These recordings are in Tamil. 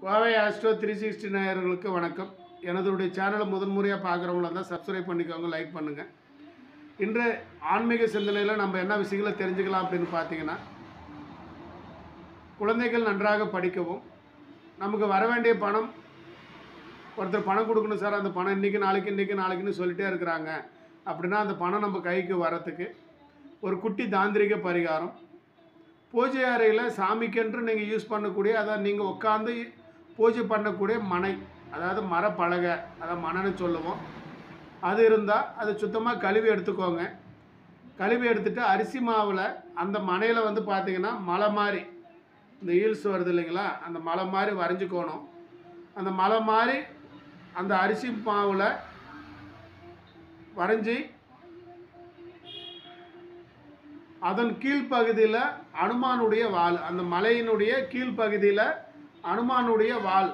கோவை ஆஸ்ட்ரோ த்ரீ சிக்ஸ்டி நேயர்களுக்கு வணக்கம் எனதுடைய சேனலை முதன்முறையாக பார்க்குறவங்களா இருந்தால் சப்ஸ்கிரைப் பண்ணிக்கோங்க லைக் பண்ணுங்கள் இன்று ஆன்மீக சிந்தனையில் நம்ம என்ன விஷயங்களை தெரிஞ்சுக்கலாம் அப்படின்னு பார்த்தீங்கன்னா குழந்தைகள் நன்றாக படிக்கவும் நமக்கு வர வேண்டிய பணம் ஒருத்தர் பணம் கொடுக்கணும் சார் அந்த பணம் இன்றைக்கி நாளைக்கு இன்றைக்கி நாளைக்குன்னு சொல்லிட்டே இருக்கிறாங்க அப்படின்னா அந்த பணம் நம்ம கைக்கு வரத்துக்கு ஒரு குட்டி தாந்திரிக பரிகாரம் பூஜை அறையில் சாமிக்கென்று நீங்கள் யூஸ் பண்ணக்கூடிய அதாவது நீங்கள் உட்காந்து பூஜை பண்ணக்கூடிய மனை அதாவது மரப்பலகை அதாவது மணன்னு சொல்லுவோம் அது இருந்தால் அது சுத்தமாக கழுவி எடுத்துக்கோங்க கழுவி எடுத்துட்டு அரிசி மாவில் அந்த மனையில் வந்து பார்த்தீங்கன்னா மலை மாதிரி இந்த ஹீல்ஸ் வருது இல்லைங்களா அந்த மலை மாதிரி வரைஞ்சிக்கோணும் அந்த மலை மாதிரி அந்த அரிசி மாவில் வரைஞ்சி அதன் கீழ்ப்பகுதியில் அனுமானுடைய வால் அந்த மலையினுடைய கீழ்ப்பகுதியில் அனுமானுடைய வால்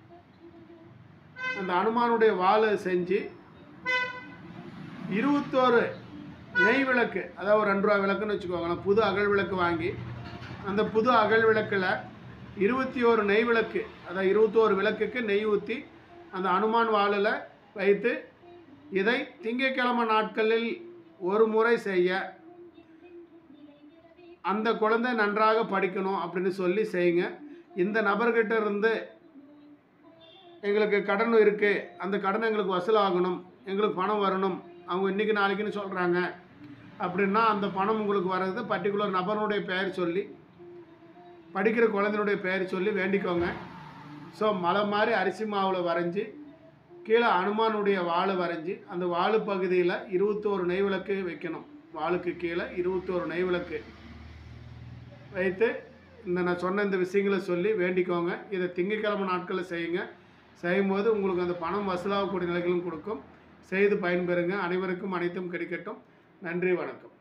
அந்த அனுமானுடைய வாலை செஞ்சு இருபத்தோரு நெய் விளக்கு அதாவது ஒரு ரெண்டு ரூபா விளக்குன்னு வச்சுக்கோங்களேன் புது அகல் விளக்கு வாங்கி அந்த புது அகல் விளக்கில் இருபத்தி ஒரு நெய் விளக்கு அதாவது இருபத்தோரு விளக்குக்கு நெய் ஊற்றி அந்த அனுமான் வாளில் வைத்து இதை திங்கட்கிழமை நாட்களில் ஒரு முறை செய்ய அந்த குழந்தை நன்றாக படிக்கணும் அப்படின்னு சொல்லி செய்யுங்க இந்த நபர்கிட்ட இருந்து எங்களுக்கு கடன் இருக்குது அந்த கடன் எங்களுக்கு வசூலாகணும் எங்களுக்கு பணம் வரணும் அவங்க இன்றைக்கி நாளைக்குன்னு சொல்கிறாங்க அப்படின்னா அந்த பணம் உங்களுக்கு வர்றது பர்டிகுலர் நபருடைய பெயர் சொல்லி படிக்கிற குழந்தைனுடைய பெயர் சொல்லி வேண்டிக்கோங்க ஸோ மலை மாதிரி அரிசி மாவில் வரைஞ்சி கீழே அனுமானுடைய வாள் வரைஞ்சி அந்த வாள் பகுதியில் இருபத்தோரு நெய் விளக்கு வைக்கணும் வாளுக்கு கீழே இருபத்தோரு நெய் விளக்கு வைத்து இந்த நான் சொன்ன இந்த விஷயங்களை சொல்லி வேண்டிக்கோங்க இதை திங்கட்கிழமை நாட்களில் செய்யுங்க செய்யும்போது உங்களுக்கு அந்த பணம் வசூலாகக்கூடிய நிலைகளும் கொடுக்கும் செய்து பயன்பெறுங்க அனைவருக்கும் அனைத்தும் கிடைக்கட்டும் நன்றி வணக்கம்